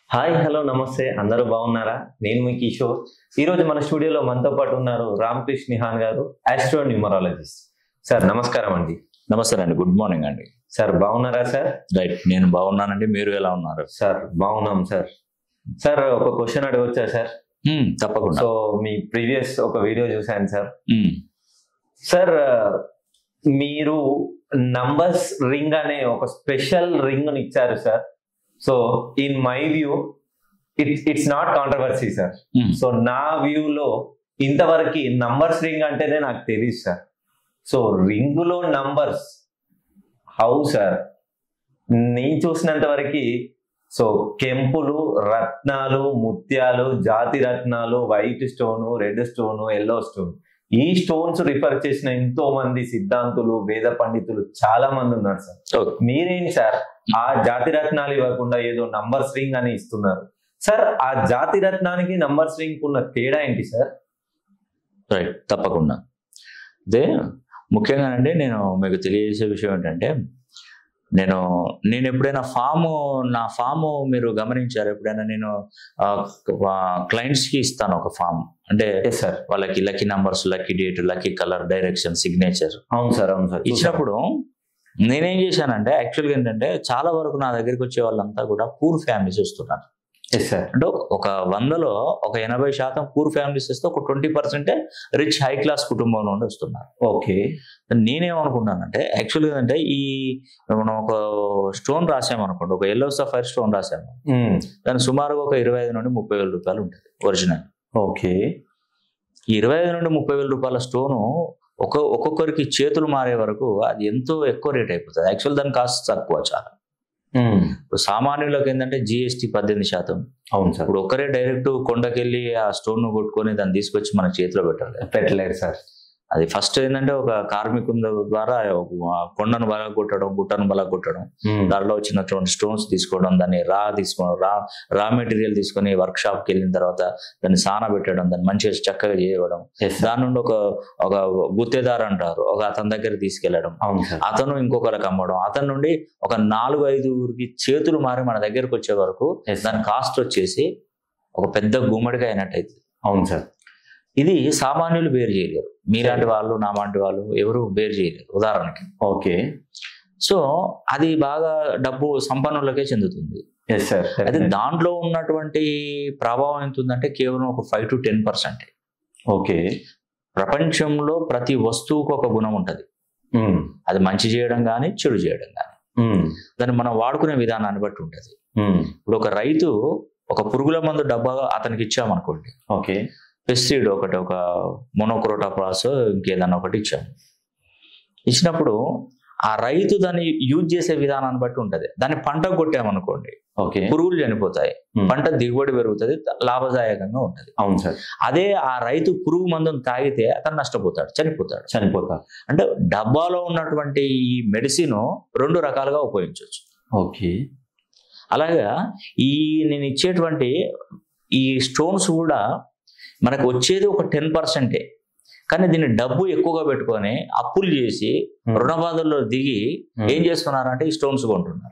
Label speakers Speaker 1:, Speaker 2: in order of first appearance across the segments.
Speaker 1: Hi hello నమస్తే అందరూ బాగున్నారా నేను మీ కిషోర్ ఈ రోజు మన స్టూడియోలో మనతో పాటు ఉన్నారు రామకృష్ణ నిహాన్ గారు ఆస్ట్రో న్యూమరాలజిస్ట్ సార్ నమస్కారం అండి
Speaker 2: నమస్తే అండి గుడ్ మార్నింగ్ అండి
Speaker 1: సార్ బాగున్నారా సార్
Speaker 2: రైట్ నేను బాగున్నానండి మీరు ఎలా ఉన్నారు
Speaker 1: సార్ బాగున్నాం సార్ సార్ ఒక క్వశ్చన్ అడగొచ్చా సార్
Speaker 2: మ్మ్, తప్పకుండా
Speaker 1: సో మీ ప్రీవియస్ ఒక వీడియో చూశాను సార్
Speaker 2: మ్మ్,
Speaker 1: సార్ మీరు నంబర్స్ రింగ్ అనే ఒక స్పెషల్ రింగ్ ఇచ్చారు sir so in my view it it's not controversy sir
Speaker 2: మ్మ్.
Speaker 1: సో నా వ్యూలో ఇంతవరకు నంబర్స్ రింగ్ అంటేనే నాకు తెలియదు సార్ సో రింగులో నంబర్స్ హౌ సార్ నేను చూసినంత వరకు సో కెంపులు రత్నాలు ముత్యాలు జాతి రత్నాలు white stone red stone yellow stone ఈ స్టోన్స్ రిఫర్ చేసిన ఎంతో మంది సిద్ధాంతులు వేద పండితులు చాలా మంది ఉన్నారు సార్
Speaker 2: ఓకే.
Speaker 1: మీరేంటి సార్ ఆ జాతి రత్నాలు ఇవ్వకుండా ఏదో నంబర్స్ రింగ్ అని ఇస్తున్నారు సార్ ఆ జాతి రత్నానికి నంబర్స్ రింగ్ ఉన్న తేడా ఏంటి సార్
Speaker 2: రైట్ తప్పకుండా అదే ముఖ్యంగా అండి నేను మీకు తెలియజేసే విషయం ఏంటంటే నేను నేను ఎప్పుడైనా ఫాము నా ఫాము మీరు గమనించారు ఎప్పుడైనా నేను క్లయింట్స్కి ఇస్తాను ఒక ఫామ్ అంటే
Speaker 1: ఎస్ సార్
Speaker 2: వాళ్ళకి lucky numbers lucky date lucky colour direction signature
Speaker 1: అవును సార్ అవును సార్
Speaker 2: ఇచ్చినప్పుడు నేనేం చేశానంటే యాక్చువల్గా ఏంటంటే చాలా వరకు నా దగ్గరికి వచ్చే వాళ్ళంతా కూడా పూర్ ఫ్యామిలీస్ వస్తున్నారు
Speaker 1: ఎస్ సార్
Speaker 2: అంటే ఒక వందలో ఒక ఎనభై శాతం పూర్ ఫ్యామిలీస్ వస్తే ఒక ట్వంటీ పర్సెంటే రిచ్ హై క్లాస్ కుటుంబం నుండి వస్తున్నారు
Speaker 1: ఓకే
Speaker 2: నేనేమనుకున్నానంటే యాక్చువల్గా ఏంటంటే ఈ మనం ఒక స్టోన్ రాసామనుకోండి ఒక ఎల్లో సఫైర్ స్టోన్ రాసాము దాని సుమారుగా ఒక ఇరవై ఐదు నుండి ముప్పై వేల రూపాయలు ఉంటుంది ఒరిజినల్
Speaker 1: ఓకే
Speaker 2: ఈ ఇరవై ఐదు నుండి ముప్పై వేల రూపాయల స్టోను ఒక ఒక్కొక్కరికి చేతులు మారే వరకు అది ఎంతో ఎక్కువ రేట్ అయిపోతుంది యాక్చువల్ దాని కాస్ట్ తక్కువ చాలా ఇప్పుడు సామాన్యులకు ఏంటంటే జిఎస్టీ పద్దెనిమిది శాతం
Speaker 1: అవును సార్
Speaker 2: ఇప్పుడు ఒకరే డైరెక్ట్ కొండకెళ్ళి ఆ స్టోన్ ను కొట్టుకొని దాన్ని తీసుకొచ్చి మన చేతిలో పెట్టాలి
Speaker 1: పెట్టలేదు సార్
Speaker 2: అది ఫస్ట్ ఏంటంటే ఒక కార్మికుల ద్వారా ఒక కొండను బల కొట్టడం గుట్టను బల కొట్టడం దానిలో వచ్చినటువంటి స్టోన్స్ తీసుకోవడం దాన్ని రా తీసుకోవడం రా రా మెటీరియల్ తీసుకొని వర్క్ షాప్ కి వెళ్ళిన తర్వాత దాన్ని సాన పెట్టడం దాన్ని మంచిగా చక్కగా చేయడం
Speaker 1: ఎస్ సార్
Speaker 2: దాని నుండి ఒక ఒక గుత్తేదారు అంటారు ఒక అతని దగ్గర తీసుకెళ్లడం
Speaker 1: అవును సార్
Speaker 2: అతను ఇంకొకరికి అమ్మడం అతని నుండి ఒక నాలుగు ఐదుగురికి చేతులు మారి మన దగ్గరకు వచ్చే వరకు
Speaker 1: ఎస్
Speaker 2: దాని కాస్ట్ వచ్చేసి ఒక పెద్ద గుమ్మడిగా అయినట్టయితే
Speaker 1: అవును సార్
Speaker 2: ఇది సామాన్యులు బేర్ చేయలేరు మీలాంటి వాళ్ళు నా లాంటి వాళ్ళు ఎవరు బేర్ చేయలేరు ఉదాహరణకి
Speaker 1: ఓకే
Speaker 2: సో అది బాగా డబ్బు సంపన్నులకే చెందుతుంది
Speaker 1: ఎస్ సార్
Speaker 2: అయితే దాంట్లో ఉన్నటువంటి ప్రభావం ఎంత ఉందంటే కేవలం ఒక five to ten percent
Speaker 1: okay
Speaker 2: ప్రపంచంలో ప్రతి వస్తువుకు ఒక గుణం ఉంటుంది అది మంచి చేయడం కానీ చెడు చేయడం కానీ దాన్ని మనం వాడుకునే విధానాన్ని బట్టి ఉంటుంది ఇప్పుడు ఒక రైతు ఒక పురుగుల మందు డబ్బా అతనికి ఇచ్చామనుకోండి
Speaker 1: ఓకే
Speaker 2: పెస్టిసైడ్ ఒకటి ఒక మొనోక్రోటాప్రాస్ ఇంకేదన్నా ఒకటి ఇచ్చాము ఇచ్చినప్పుడు ఆ రైతు దాన్ని యూజ్ చేసే విధానాన్ని బట్టి ఉంటది దాన్ని పంట కొట్టామనుకోండి
Speaker 1: ఓకే
Speaker 2: పురుగులు చనిపోతాయి
Speaker 1: Hmm.
Speaker 2: పంట దిగుబడి పెరుగుతుంది లాభదాయకంగా ఉంటది
Speaker 1: అవును సార్
Speaker 2: అదే ఆ రైతు పురుగు మందును తాగితే అతను నష్టపోతాడు చనిపోతాడు
Speaker 1: చనిపోతా
Speaker 2: అంటే డబ్బాలో ఉన్నటువంటి ఈ మెడిసిన్ రెండు రకాలుగా ఉపయోగించవచ్చు
Speaker 1: ఓకే
Speaker 2: అలాగా ఈ నేను ఇచ్చేటువంటి ఈ స్టోన్స్ కూడా మనకు వచ్చేది ఒక టెన్ పర్సెంటే కానీ దీన్ని డబ్బు ఎక్కువగా పెట్టుకొని అప్పులు చేసి రుణ బాధల్లో దిగి ఏం చేస్తున్నారంటే ఈ స్టోన్స్ కొంటున్నారు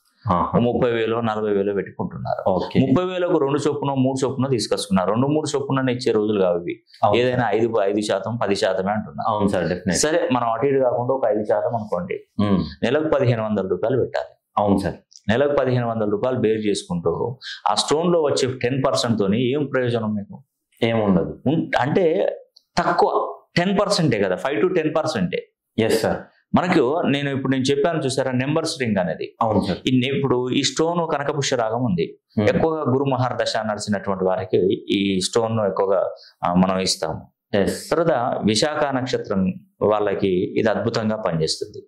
Speaker 2: ముప్పై వేలు నలభై వేలు పెట్టుకుంటున్నారు
Speaker 1: ఓకే
Speaker 2: ముప్పై వేలకు రెండు చొప్పున మూడు చొప్పున తీసుకొస్తున్నారు రెండు మూడు చొప్పున ఇచ్చే రోజులు కావు ఇవి
Speaker 1: అవును.
Speaker 2: ఏదైనా ఐదు ఐదు శాతం పది శాతమే అంటున్నారు
Speaker 1: అవును సార్ డెఫినెట్
Speaker 2: సరే మనం అటు ఇటు కాకుండా ఒక ఐదు శాతం అనుకోండి నెలకు పదిహేను వందల రూపాయలు పెట్టాలి
Speaker 1: అవును సార్
Speaker 2: నెలకు పదిహేను వందల రూపాయలు బేర్ చేసుకుంటూ ఆ స్టోన్ లో వచ్చే టెన్ పర్సెంట్ తోని ఏం ప్రయోజనం మీకు
Speaker 1: ఏముండదు
Speaker 2: ఉం- అంటే తక్కువ టెన్ పర్సెంటే కదా ఫైవ్ టు టెన్ పర్సెంటే
Speaker 1: ఎస్ సార్
Speaker 2: మనకు నేను ఇప్పుడు నేను చెప్పాను చూసారా నెంబర్స్ రింగ్ అనేది
Speaker 1: అవును సార్
Speaker 2: ఈ నే- ఇప్పుడు ఈ స్టోన్ కనకపుష్య రాగం ఉంది ఎక్కువగా గురు మహారదశ నడిచినటువంటి వారికి ఈ స్టోన్ ను ఎక్కువగా ఆ, మనం ఇస్తాము
Speaker 1: ఎస్
Speaker 2: తర్వాత విశాఖ నక్షత్రం వాళ్ళకి ఇది అద్భుతంగా పనిచేస్తుంది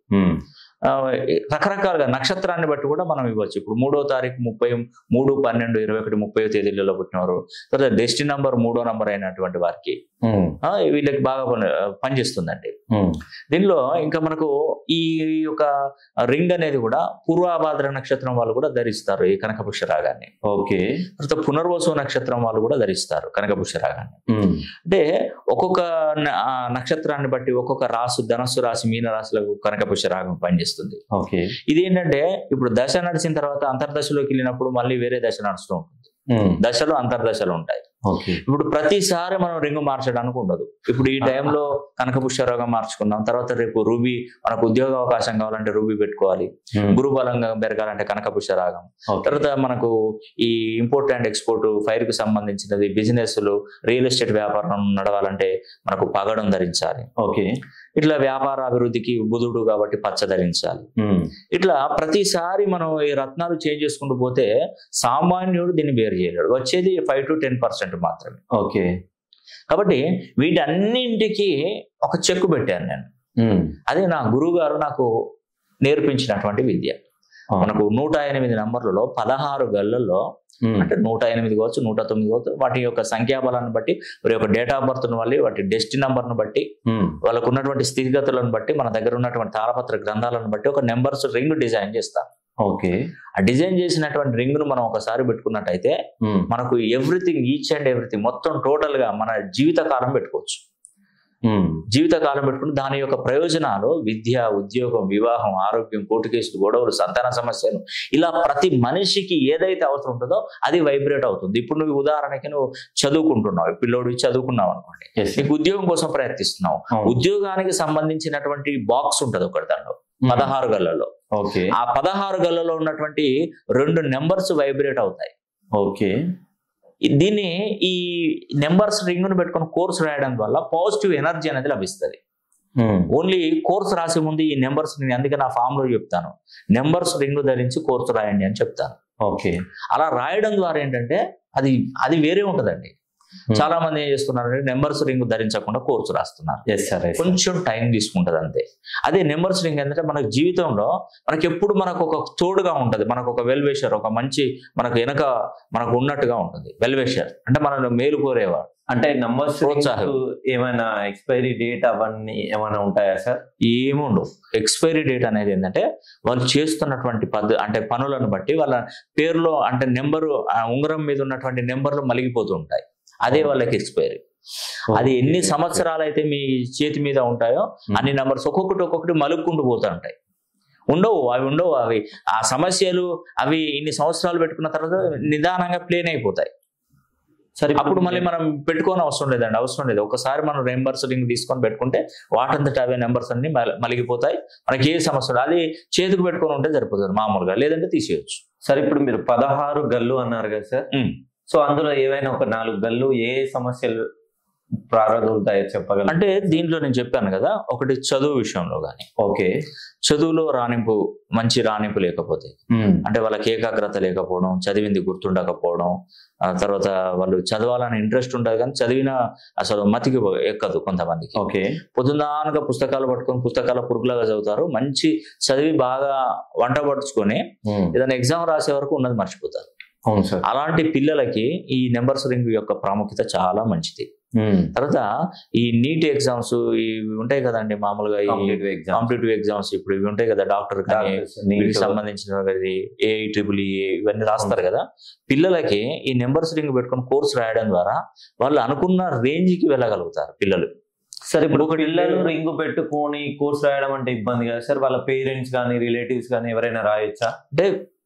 Speaker 2: ఆ, రకరకాలుగా నక్షత్రాన్ని బట్టి కూడా మనం ఇవ్వచ్చు ఇప్పుడు మూడో తారీఖు ముప్పై మూడు పన్నెండు ఇరవై ఒకటి ముప్పై తేదీలలో పుట్టినవారు తర్వాత డెస్టి నంబర్ మూడో నంబర్ అయినటువంటి వారికి ఆ, వీళ్ళకి బాగా పని పనిచేస్తుందండి దీనిలో ఇంకా మనకు ఈ యొక్క రింగ్ అనేది కూడా పూర్వాభాద్ర నక్షత్రం వాళ్ళు కూడా ధరిస్తారు ఈ కనకపుష్య రాగాన్ని
Speaker 1: ఓకే
Speaker 2: తర్వాత పునర్వసు నక్షత్రం వాళ్ళు కూడా ధరిస్తారు కనకపుష్య రాగాన్ని అంటే ఒక్కొక్క న- ఆ నక్షత్రాన్ని బట్టి ఒక్కొక్క రాసు ధనస్సు రాశి మీన రాశులకు కనకపుష్య రాగం పనిచేస్తుంది
Speaker 1: ఓకే
Speaker 2: ఇది ఏంటంటే ఇప్పుడు దశ నడిచిన తర్వాత అంతర్దశలోకి వెళ్ళినప్పుడు మళ్ళీ వేరే దశ నడుస్తూ ఉంటుంది
Speaker 1: ఉమ్.
Speaker 2: దశలు అంతర్దశలు ఉంటాయి
Speaker 1: ఓకే
Speaker 2: ఇప్పుడు ప్రతిసారి మనం రింగు మార్చడానికి ఉండదు ఇప్పుడు ఈ టైంలో కనకపుష్య రోగం మార్చుకుందాం తర్వాత రేపు రూబీ మనకు ఉద్యోగ అవకాశం కావాలంటే రూబీ పెట్టుకోవాలి
Speaker 1: ఉమ్.
Speaker 2: గురుబలంగా పెరగాలంటే కనకపుష్య రాగం
Speaker 1: ఓకే.
Speaker 2: తర్వాత మనకు ఈ ఇంపోర్ట్ అండ్ ఎక్స్పోర్ట్ ఫైర్ కు సంబంధించినది బిజినెస్లు రియల్ ఎస్టేట్ వ్యాపారం నడవాలంటే మనకు పగడం ధరించాలి
Speaker 1: ఓకే
Speaker 2: ఇట్లా వ్యాపార అభివృద్ధికి బుధుడు కాబట్టి పచ్చ ధరించాలి
Speaker 1: ఉమ్.
Speaker 2: ఇట్లా ప్రతిసారి మనం ఈ రత్నాలు చేంజ్ చేసుకుంటూ పోతే సామాన్యుడు దీన్ని వేరు చేయలేడు వచ్చేది ఫైవ్ టు టెన్ పర్సెంట్ మాత్రమే
Speaker 1: ఓకే
Speaker 2: కాబట్టి వీటన్నింటికి ఒక చెక్కు పెట్టాను నేను
Speaker 1: ఉమ్.
Speaker 2: అదే నా గురువు గారు నాకు నేర్పించినటువంటి విద్య
Speaker 1: ఆ.
Speaker 2: మనకు నూట ఎనిమిది నంబర్లలో పదహారు గళ్ళల్లో
Speaker 1: ఉమ్.
Speaker 2: అంటే నూట ఎనిమిది కావచ్చు నూట తొమ్మిది కావచ్చు వాటి యొక్క సంఖ్యాబలాన్ని బట్టి వారి యొక్క డేట్ ఆఫ్ బర్త్ బట్టి వాటి డెస్టి నంబర్ను బట్టి
Speaker 1: ఉమ్.
Speaker 2: వాళ్ళకు ఉన్నటువంటి స్థితిగతులను బట్టి మన దగ్గర ఉన్నటువంటి తాళపత్ర గ్రంథాలను బట్టి ఒక నెంబర్స్ రింగ్ డిజైన్ చేస్తాం
Speaker 1: ఓకే
Speaker 2: ఆ డిజైన్ చేసినటువంటి రింగ్ ను మనం ఒకసారి పెట్టుకున్నట్టయితే
Speaker 1: ఉమ్.
Speaker 2: మనకు ఎవ్రీథింగ్ ఈచ్ అండ్ ఎవ్రీథింగ్ మొత్తం టోటల్ గా మన జీవితకాలం పెట్టుకోవచ్చు
Speaker 1: ఉమ్.
Speaker 2: జీవితకాలం పెట్టుకుని దాని యొక్క ప్రయోజనాలు విద్య ఉద్యోగం వివాహం ఆరోగ్యం కోర్టు కేసులు గొడవలు సంతాన సమస్యలు ఇలా ప్రతి మనిషికి ఏదైతే అవసరం ఉంటుందో అది వైబ్రేట్ అవుతుంది ఇప్పుడు నువ్వు ఉదాహరణకి నువ్వు చదువుకుంటున్నావు పిల్లోడు చదువుకున్నావు అనుకోండి
Speaker 1: Yes, sir.
Speaker 2: నీకు ఉద్యోగం కోసం ప్రయత్నిస్తున్నావు
Speaker 1: అవును.
Speaker 2: ఉద్యోగానికి సంబంధించినటువంటి బాక్స్ ఉంటది ఒకటి దాంట్లో
Speaker 1: ఉమ్.
Speaker 2: పదహారు గల్లలో
Speaker 1: ఓకే
Speaker 2: ఆ పదహారు గల్లలో ఉన్నటువంటి రెండు నెంబర్స్ వైబ్రేట్ అవుతాయి
Speaker 1: ఓకే
Speaker 2: ఈ- దీన్ని ఈ నెంబర్స్ రింగ్ ను పెట్టుకొని కోర్స్ రాయడం వల్ల పాజిటివ్ ఎనర్జీ అనేది లభిస్తుంది
Speaker 1: ఉమ్.
Speaker 2: ఓన్లీ కోర్స్ రాసే ముందు ఈ నెంబర్స్ నేను అందుకే నా ఫామ్ లో చెప్తాను నెంబర్స్ రింగ్ ధరించి కోర్సు రాయండి అని చెప్తాను
Speaker 1: ఓకే
Speaker 2: అలా రాయడం ద్వారా ఏంటంటే అది అది వేరే ఉంటదండి
Speaker 1: Hmm.
Speaker 2: చాలా మంది ఏం చేస్తున్నారంటే నెంబర్స్ రింగ్ ధరించకుండా కోర్సు రాస్తున్నారు
Speaker 1: ఎస్ సార్ ఎస్
Speaker 2: కొంచెం టైం తీసుకుంటది అంతే అదే నెంబర్స్ రింగ్ ఏంటంటే మన జీవితంలో మనకి ఎప్పుడు మనకు ఒక తోడుగా ఉంటది మనకు ఒక వెల్వేషర్ ఒక మంచి మనకు వెనక మనకు ఉన్నట్టుగా ఉంటుంది వెల్వేషర్ అంటే మనల్ని మేలు కోరేవాడు
Speaker 1: అంటే నంబర్స్
Speaker 2: ప్రోత్సాహం.
Speaker 1: ఏమైనా ఎక్స్పైరీ డేట్ అవన్నీ ఏమైనా ఉంటాయా సార్
Speaker 2: ఏముండవు ఎక్స్పైరీ డేట్ అనేది ఏంటంటే వాళ్ళు చేస్తున్నటువంటి పద్ధ అంటే పనులను బట్టి వాళ్ళ పేరులో అంటే నెంబరు ఆ ఉంగరం మీద ఉన్నటువంటి నెంబర్లు మలిగిపోతూ ఉంటాయి అదే వాళ్ళకి ఎక్స్పైరీ అది ఎన్ని సంవత్సరాలు అయితే మీ చేతి మీద ఉంటాయో అన్ని నెంబర్స్ ఒక్కొక్కటి ఒక్కొక్కటి మలుక్కుంటూ పోతూ ఉంటాయి ఉండవు అవి ఉండవు అవి ఆ సమస్యలు అవి ఇన్ని సంవత్సరాలు పెట్టుకున్న తర్వాత నిదానంగా ప్లేన్ అయిపోతాయి
Speaker 1: సరే
Speaker 2: అప్పుడు మళ్ళీ మనం పెట్టుకోని అవసరం లేదండి అవసరం లేదు ఒకసారి మనం నెంబర్స్ రింగ్ తీసుకొని పెట్టుకుంటే వాటంతట అవే నెంబర్స్ అన్ని మల- మలిగిపోతాయి మనకి ఏ సమస్య ఉండదు. అది చేతికి పెట్టుకొని ఉంటే సరిపోతుంది మామూలుగా లేదంటే తీసేయచ్చు
Speaker 1: సరే ఇప్పుడు మీరు పదహారు గల్లు అన్నారు కదా సార్
Speaker 2: ఉమ్.
Speaker 1: సో అందులో ఏవైనా ఒక నాలుగు గల్లు ఏ సమస్యలు ప్రారంభమవుతాయో చెప్పగలరు
Speaker 2: అంటే దీంట్లో నేను చెప్పాను కదా ఒకటి చదువు విషయంలో కానీ
Speaker 1: ఓకే
Speaker 2: చదువులో రాణింపు మంచి రాణింపు లేకపోతే అంటే వాళ్ళకి ఏకాగ్రత లేకపోవడం చదివింది గుర్తుండకపోవడం ఆ తర్వాత వాళ్ళు చదవాలని ఇంట్రెస్ట్ ఉంటుంది కానీ చదివిన అసలు మతికి ఎక్కదు కొంతమందికి
Speaker 1: ఓకే
Speaker 2: పొద్దున్నానుగా పుస్తకాలు పట్టుకొని పుస్తకాల పురుగులాగా చదువుతారు మంచి చదివి బాగా వంట పట్టుకొని ఏదైనా ఎగ్జామ్ రాసే వరకు ఉన్నది మర్చిపోతారు
Speaker 1: అవును సార్
Speaker 2: అలాంటి పిల్లలకి ఈ నెంబర్స్ రింగ్ యొక్క ప్రాముఖ్యత చాలా మంచిది తర్వాత ఈ నీట్ ఎగ్జామ్స్ ఇవి ఉంటాయి కదండి మామూలుగా ఈ
Speaker 1: కాంపిటేటివ్ ఎగ్జామ్
Speaker 2: కాంపిటేటివ్ ఎగ్జామ్స్ ఇప్పుడు ఇవి ఉంటాయి కదా డాక్టర్ కానీ వీటికి సంబంధించిన ఏ ట్రిపుల్ ఇవన్నీ రాస్తారు కదా పిల్లలకి ఈ నెంబర్స్ రింగ్ పెట్టుకొని కోర్స్ రాయడం ద్వారా వాళ్ళు అనుకున్న రేంజ్ కి వెళ్ళగలుగుతారు పిల్లలు
Speaker 1: సరే ఇప్పుడు
Speaker 2: ఇంకొకటి
Speaker 1: పిల్లలు రింగ్ పెట్టుకొని కోర్స్ రాయడం అంటే ఇబ్బంది కదా సార్ వాళ్ళ పేరెంట్స్ కానీ రిలేటివ్స్ కానీ ఎవరైనా రాయొచ్చా
Speaker 2: అంటే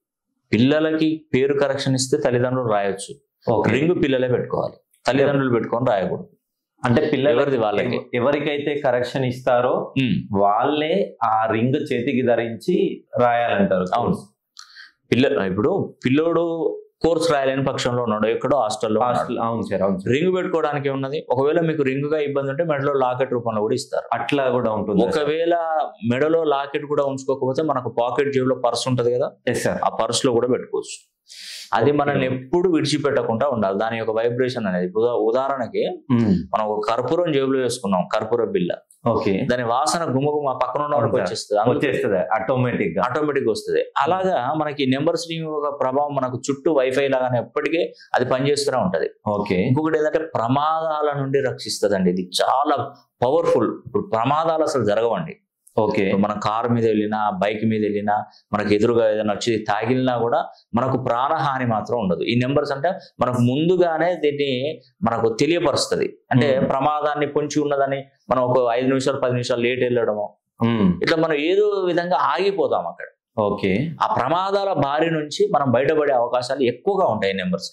Speaker 2: పిల్లలకి పేరు కరెక్షన్ ఇస్తే తల్లిదండ్రులు రాయొచ్చు
Speaker 1: ఓకే
Speaker 2: రింగ్ పిల్లలే పెట్టుకోవాలి తల్లిదండ్రులు పెట్టుకొని రాయకూడదు
Speaker 1: అంటే పిల్లలు
Speaker 2: ఎవరిది వాళ్ళకి.
Speaker 1: ఎవరికైతే కరెక్షన్ ఇస్తారో
Speaker 2: ఉమ్.
Speaker 1: వాళ్ళే ఆ రింగ్ చేతికి ధరించి రాయాలంటారు
Speaker 2: అవును పిల్ల ఇప్పుడు పిల్లోడు కోర్స్ రాయలేని పక్షంలో ఉన్నాడు ఎక్కడో హాస్టల్లో
Speaker 1: హాస్టల్ అవును సార్ అవును సార్
Speaker 2: రింగ్ పెట్టుకోవడానికి ఉన్నది ఒకవేళ మీకు రింగ్ గా ఇబ్బంది ఉంటే మెడలో లాకెట్ రూపంలో కూడా ఇస్తారు
Speaker 1: అట్లా కూడా ఉంటుంది
Speaker 2: ఒకవేళ మెడలో లాకెట్ కూడా ఉంచుకోకపోతే మనకు పాకెట్ జేబులో పర్స్ ఉంటది కదా
Speaker 1: ఎస్ సార్
Speaker 2: ఆ పర్స్ లో కూడా పెట్టుకోవచ్చు అది మనల్ని ఎప్పుడు విడిచిపెట్టకుండా ఉండాలి దాని యొక్క వైబ్రేషన్ అనేది ఉదా- ఉదాహరణకి మనం ఒక కర్పూరం జేబులో వేసుకున్నాం కర్పూర బిల్ల
Speaker 1: ఓకే
Speaker 2: దాని వాసన గుమగుమ పక్కన ఉన్న వాళ్ళకి
Speaker 1: అవును సార్.
Speaker 2: వచ్చేస్తుంది అందుకే
Speaker 1: వచ్చేస్తుంది ఆటోమేటిక్ గా
Speaker 2: ఆటోమేటిక్ వస్తుంది అలాగా మనకి నెంబర్స్ యొక్క ప్రభావం మనకు చుట్టూ వైఫై లాగానే ఎప్పటికీ అది పనిచేస్తూనే ఉంటది
Speaker 1: ఓకే
Speaker 2: ఇంకొకటి ఏంటంటే ప్రమాదాల నుండి రక్షిస్తుందండి ఇది చాలా పవర్ఫుల్ ఇప్పుడు ప్రమాదాలు అసలు జరగవండి
Speaker 1: ఓకే
Speaker 2: ఇప్పుడు మనం కారు మీద వెళ్ళినా బైక్ మీద వెళ్ళినా మనకు ఎదురుగా ఏదైనా వచ్చి తాగిలినా కూడా మనకు ప్రాణహాని మాత్రం ఉండదు ఈ నెంబర్స్ అంటే మనకు ముందుగానే దీన్ని మనకు తెలియపరుస్తుంది అంటే
Speaker 1: Hmm.
Speaker 2: ప్రమాదాన్ని పొంచి ఉన్నదని మనం ఒక ఐదు నిమిషాలు పది నిమిషాలు లేట్ వెళ్ళడము
Speaker 1: మ్మ్.
Speaker 2: ఇట్లా మనం ఏదో విధంగా ఆగిపోతాం అక్కడ
Speaker 1: ఓకే
Speaker 2: ఆ ప్రమాదాల బారి నుంచి మనం బయటపడే అవకాశాలు ఎక్కువగా ఉంటాయి నెంబర్స్ రింగ్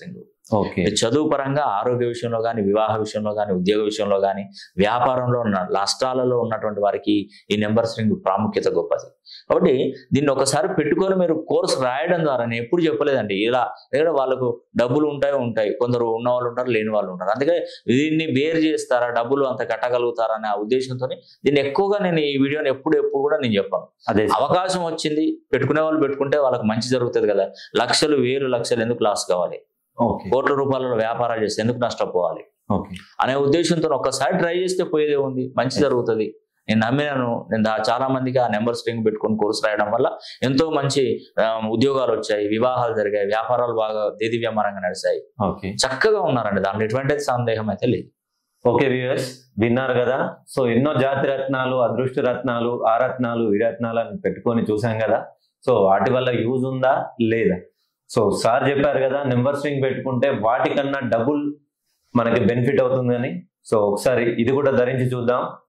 Speaker 1: ఓకే
Speaker 2: చదువు పరంగా ఆరోగ్య విషయంలో కానీ వివాహ విషయంలో కానీ ఉద్యోగ విషయంలో కానీ వ్యాపారంలో ఉన్న నష్టాలలో ఉన్నటువంటి వారికి ఈ నెంబర్స్ రింగ్ ప్రాముఖ్యత గొప్పది కాబట్టి దీన్ని ఒకసారి పెట్టుకొని మీరు కోర్స్ రాయడం ద్వారా నేను ఎప్పుడు చెప్పలేదండి ఇలా లేదా వాళ్ళకు డబ్బులు ఉంటాయి ఉంటాయి కొందరు ఉన్న వాళ్ళు ఉంటారు లేని వాళ్ళు ఉంటారు అందుకే దీన్ని బేర్ చేస్తారా డబ్బులు అంత కట్టగలుగుతారా అనే ఆ ఉద్దేశంతో దీన్ని ఎక్కువగా నేను ఈ వీడియోని ఎప్పుడు ఎప్పుడు కూడా నేను చెప్పాను
Speaker 1: అదే సార్.
Speaker 2: అవకాశం వచ్చింది పెట్టుకునే వాళ్ళు పెట్టుకుంటే వాళ్ళకి మంచి జరుగుతుంది కదా లక్షలు వేలు లక్షలు ఎందుకు లాస్ కావాలి
Speaker 1: ఓకే
Speaker 2: కోట్ల రూపాయల వ్యాపారాలు చేస్తే ఎందుకు నష్టపోవాలి
Speaker 1: ఓకే
Speaker 2: అనే ఉద్దేశంతో ఒక్కసారి ట్రై చేస్తే పోయేదే ఉంది మంచి జరుగుతుంది నేను నమ్మినాను నేను దా- చాలా మందికి ఆ నెంబర్ స్ట్రింగ్ పెట్టుకొని కోర్సు రాయడం వల్ల ఎంతో మంచి ఆ, ఉద్యోగాలు వచ్చాయి వివాహాలు జరిగాయి వ్యాపారాలు బాగా దేదివ్యమానంగా నడిచాయి
Speaker 1: ఓకే
Speaker 2: చక్కగా ఉన్నారండి దాంట్లో ఎటువంటి సందేహం అయితే లేదు
Speaker 1: ఓకే వ్యూయర్స్ విన్నారు కదా సో ఎన్నో జాతి రత్నాలు అదృష్ట రత్నాలు ఆ రత్నాలు ఈ రత్నాలు అని పెట్టుకొని చూసాం కదా సో వాటి వల్ల యూజ్ ఉందా లేదా సో సార్ చెప్పారు కదా నెంబర్ స్ట్రింగ్ పెట్టుకుంటే వాటికన్నా డబుల్ మనకి బెనిఫిట్ అవుతుందని సో ఒకసారి ఇది కూడా ధరించి చూద్దాం